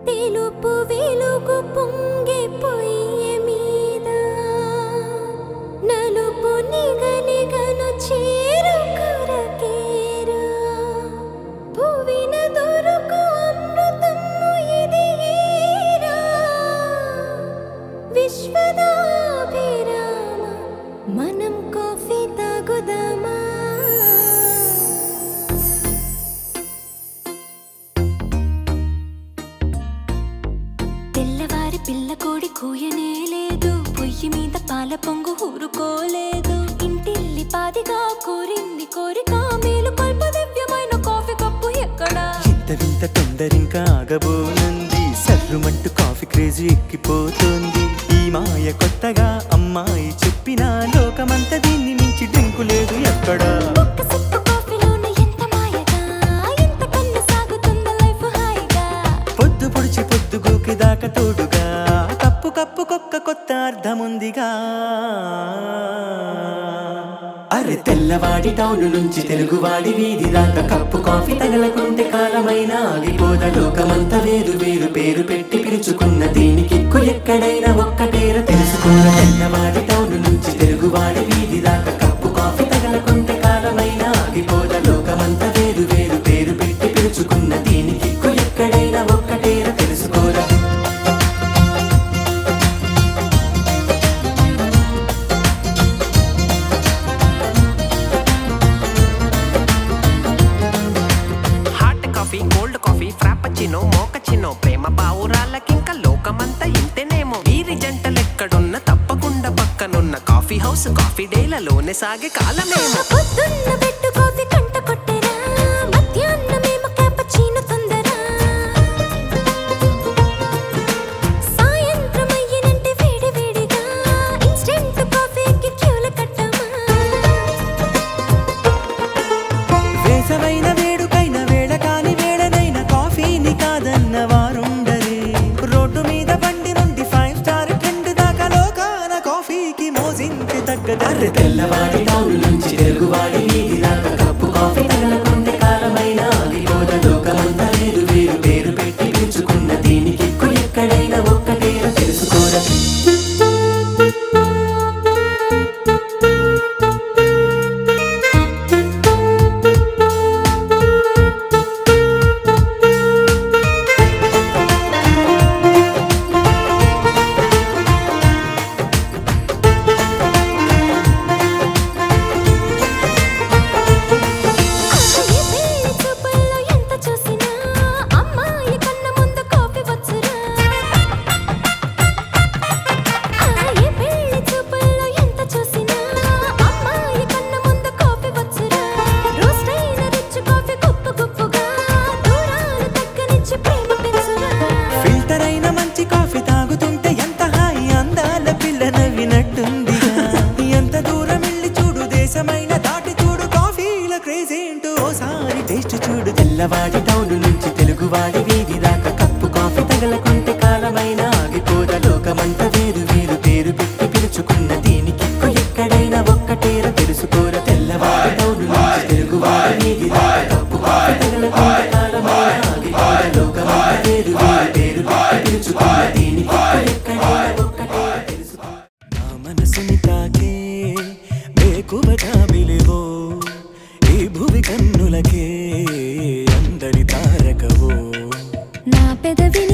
తెలుపు వెలుగు పొంగే పొయ్యి మీద నలుపు నిగనిగను చేరు కొరకేరా భువిన దొరకు అమృతము ఇది ఏరా విశ్వదాభిరామ మనం కాఫీ తాగుదామా తెల్లవారి పిల్ల కోడి కూయనే లేదు పొయ్యి మీద పాల పొంగు ఊరుకోలేదు ఇంటిల్లి పాదిగా కోరింది కోరిక మేలు కొల్ప దివ్యమైన కాఫీ కప్పు ఎక్కడా ఇంత వింత తొందరింకా ఆగబోనంది సర్రుమంటూ కాఫీ క్రేజీ ఎక్కిపోతుంది ఈ మాయ కొత్తగా అమ్మాయి చెప్పిన లోకమంతా దీన్ని మించి డ్రింకు లేదు ఎక్కడా ఒక్క సిప్పు కాఫీలోన ఎంత మాయగా ఎంత కన్ను సాగుతుందో లైఫ్ హాయిగా పొద్దు పొడిచి పొద్దు గోకి దాకా తోడుగా కప్పు కప్పు కొక్క కొత్త అర్థముందిగా అరే తెల్లవాడి టౌన్ నుంచి తెలుగువాడి వీధి దాకా కప్పు కాఫీ తగలకుంటే కాలమైన ఆగిపోద లోకమంతా వేరు వేరు పేరు పెట్టి పిలుచుకున్న దీనికి ఎక్కువ ఎక్కడైనా ఒక్కటేర తెలుసుకున్న తెల్లవాడి టౌన్ నుంచి తెలుగువాడి వీధి దాకా కప్పు కాఫీ తగలకుంటే కాలమైన ఆగిపోద లోకమంతా వేరు వేరు పేరు పెట్టి పిలుచుకున్న దీనికి ఎక్కువ ఎక్కడైనా ఒక్కటేర తెలుసుకోరా hot coffee cold coffee frappuccino mochaccino ప్రేమ పావురాలకింక లోకమంతా ఇంతేనేమో వీరి జంటలెక్కడున్న తప్పకుండా పక్కనున్న కాఫీ హౌస్ కాఫీ డేలలోనే సాగే కాలమేమో పొద్దున్న పెట్టు కాఫీ కంట కొట్టెరా మధ్యాహ్నమేమో క్యాపచీనో తొందర సాయంత్రం అయ్యినంటే వేడి వేడిగా ఇన్స్టెంట్ కాఫీకి క్యూల కట్టమా వేసవైన వేడుకైన వేళ కాని వేళనైన కాఫీని కాదన్న వారుండరే రోడ్డు మీద బండి నుండి ఫైవ్ స్టార్ ట్రెండ్ దాకా లోకాన కాఫీకి మోజింటి తగ్గదర్రె తెల్లవాడి టౌన్ నుంచి తెలుగువాడి వీధి దాకా కప్పు కాఫీ తగలకుంటే కాలమైన ఆగిపోద లోకమంతా వేరు వేరు పేరు పెట్టి పిలుచుకున్న దీనికి ఎక్కువ ఎక్కడైనా ఒక్కటేర తెలుసుకోరా ఈ పెళ్లి చూపుల్లో ఎంత చూసినా అమ్మాయి కన్న ముందు కాఫీ వచ్చురా ఈ పెళ్లి చూపుల్లో ఎంత చూసినా అమ్మాయి కన్న ముందు కాఫీ వచ్చురా రోస్ట్ అయిన రిచ్ కాఫీ గుప్పు గుప్పుగా దూరాలు తగ్గనిచ్చి ప్రేమ పెంచురా ఫిల్టర్ అయిన మంచి కాఫీ తాగుతుంటే ఎంత హాయి అందాల పిల్ల నవ్వినట్టుందిగా ఎంత దూరం వెళ్ళి చూడు దేశమైన దాటి చూడు కాఫీల క్రేజ్ ఏంటో ఓసారి టేస్ట్ చూడు తెల్లవాడి టౌన్ నుంచి తెలుగువాడి వీధి దాకా కప్పు కాఫీ తగలకుంటే కాలమైన ఆగిపోద లోకమంతా వేరు వేరు పేరు పెట్టి పిలుచుకున్న దీనికి ఎక్కువ ఎక్కడైనా ఒక్కటేర తెలుసుకోర తెల్లవాడి టౌన్ నుంచి తెలుగువాడి వీధి దాకా కప్పు కాఫీ తగలకుంటే కాలమైన ఆగిపోద లోకమంతా వేరు వేరు పేరు పెట్టి పిలుచుకున్న దీనికి ఎక్కువ ఎక్కడైనా ఒక్కటేర తెలుసుకో నా మనసుని తాకే బేకువ జాబిలివో ఈ భువి కన్నులకే అందని తారకవో నా పెదవిని